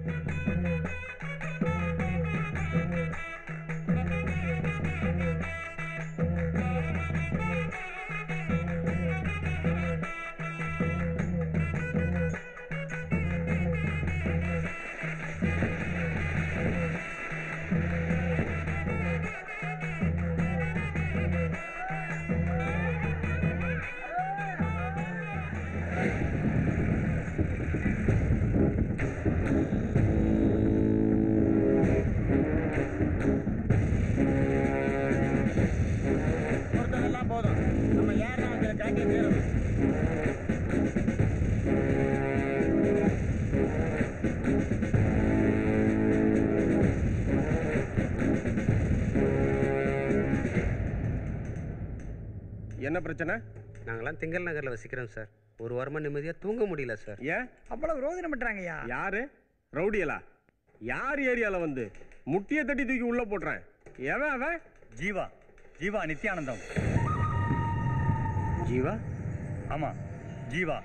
பொறுத்ததெல்லாம் போதும் நம்ம ஏறினா அங்கே கிளம்பி தீரணும் என்ன பிரச்சனை நாங்களாம் திங்கள் நகரில் வசிக்கிறோம் சார் ஒரு வாரமாக நிம்மதியாக தூங்க முடியல சார் ஏன் அவ்வளவு ரோதனை பண்றாங்கய்யா யாரு ரவுடியலா யார் ஏரியால வந்து முட்டிய தட்டி தூக்கி உள்ள போடுறேன் எவன் அவன் ஜீவா ஜீவா நித்யானந்தம் ஜீவா ஆமா ஜீவா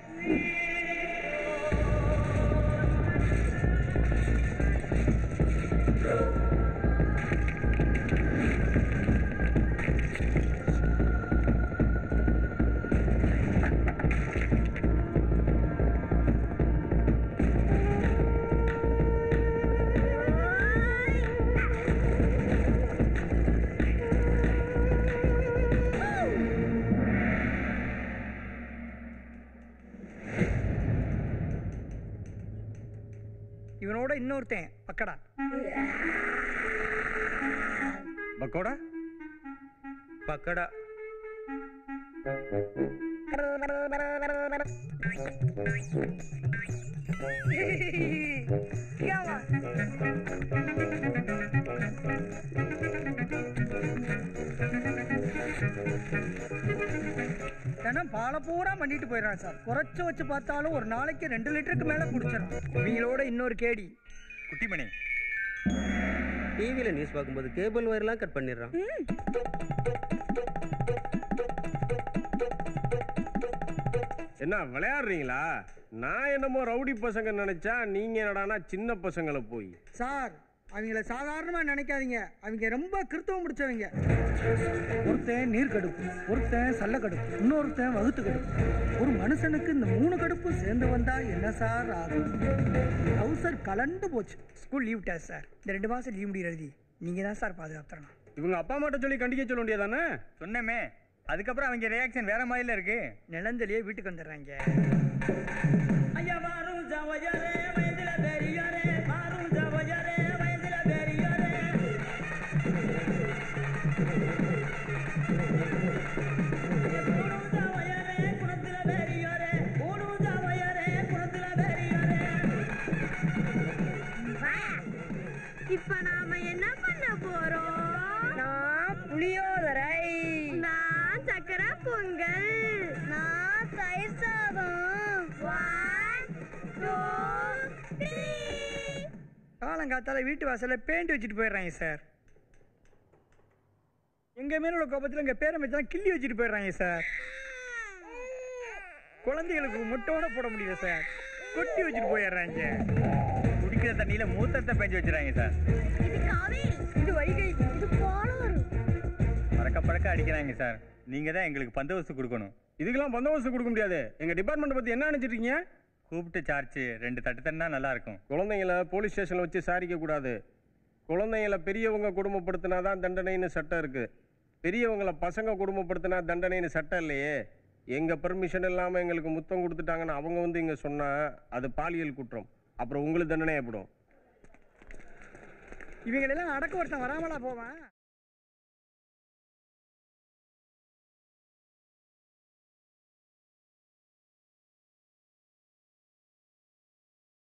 இவனோட இன்னொருத்தன் பக்கடா பக்கோடா பக்கடா தினம் பாலை பூரா பண்ணிட்டு போயிடறான் சார் குறைச்சு வச்சு பார்த்தாலும் ஒரு நாளைக்கு ரெண்டு லிட்டருக்கு மேல குடிச்சிடும் இவங்களோட இன்னொரு கேடி குட்டிமணி டிவியில் நியூஸ் பார்க்கும்போது கேபிள் ஒயர்லாம் கட் பண்ணிடுறான் என்ன விளையாடுறீங்களா நான் என்னமோ ரவுடி பசங்க நினைச்சா நீங்க என்னடானா சின்ன பசங்களை போய் சார் அவங்கள சாதாரணமா நினைக்காதீங்க அவங்க ரொம்ப கிறித்துவம் முடிச்சவங்க ஒருத்தன் நீர் கடுப்பு ஒருத்தன் சல்ல கடுப்பு இன்னொருத்தன் வகுத்து கடுப்பு ஒரு மனுஷனுக்கு இந்த மூணு கடுப்பும் சேர்ந்து வந்தா என்ன சார் ஆகும் ஹவுசர் கலண்டு போச்சு ஸ்கூல் லீவ் விட்டா சார் இந்த ரெண்டு மாசம் லீவ் முடிய எழுதி நீங்க தான் சார் பாதுகாத்துறணும் இவங்க அப்பா அம்மாட்ட சொல்லி கண்டிக்க சொல்ல வேண்டியதானே சொன்னமே அதுக்கப்புறம் அவங்க ரியாக்ஷன் வேற மாதிரில இருக்கு நிலந்திலேயே வீட்டுக்கு வந்துடுறாங்க ஐயா வாரும் ஜவஜரே வயதில பெரியாரே வாரும் ஜவஜரே வயதில பெரியாரே கூடும் ஜவஜரே குணத்தில பெரியாரே கூடும் ஜவஜரே குணத்தில பெரியாரே இப்ப நாம என்ன பண்ண போறோம் நான் புளியோதரை நான் சக்கரை பொங்கல் நான் தயிர் சாதம் ஒன் டூ த்ரீ காலங்காத்தால வீட்டு வாசல்ல பெயிண்ட் வச்சுட்டு போயிடுறாங்க சார் எங்க மேல உள்ள கோபத்துல எங்க பேரை வச்சு கிள்ளி வச்சுட்டு போயிடுறாங்க சார் குழந்தைகளுக்கு முட்டோட போட முடியல சார் கொட்டி வச்சுட்டு போயிடுறாங்க குடிக்கிற தண்ணியில மூத்தத்தை பெஞ்சு வச்சிருக்காங்க சார் இது காவேரி இது வைகை இது பாலாறு பறக்க பறக்க அடிக்கிறாங்க சார் நீங்க தான் எங்களுக்கு பந்தோபஸ்து கொடுக்கணும் இதுக்கெல்லாம் பந்தோபஸ்து கொடுக்க முடியாது எங்க டிபார்ட்மெண்ட் பத்தி என்ன நினைச்சிட்டு இருக்கீங்க கூப்பிட்டு சார்ஜ் ரெண்டு தட்டு தண்ணா நல்லா இருக்கும் குழந்தைங்கள போலீஸ் ஸ்டேஷன்ல வச்சு சாரிக்க கூடாது குழந்தைங்கள பெரியவங்க கொடுமைப்படுத்தினா தான் தண்டனைன்னு சட்டம் இருக்கு பெரியவங்கள பசங்க கொடுமைப்படுத்தினா தண்டனைன்னு சட்டம் இல்லையே எங்க பெர்மிஷன் இல்லாம எங்களுக்கு முத்தம் கொடுத்துட்டாங்கன்னு அவங்க வந்து இங்க சொன்னா அது பாலியல் குற்றம் அப்புறம் உங்களுக்கு தண்டனை ஏற்படும் இவங்களெல்லாம் அடக்க ஒருத்தன் வராமலா போவான்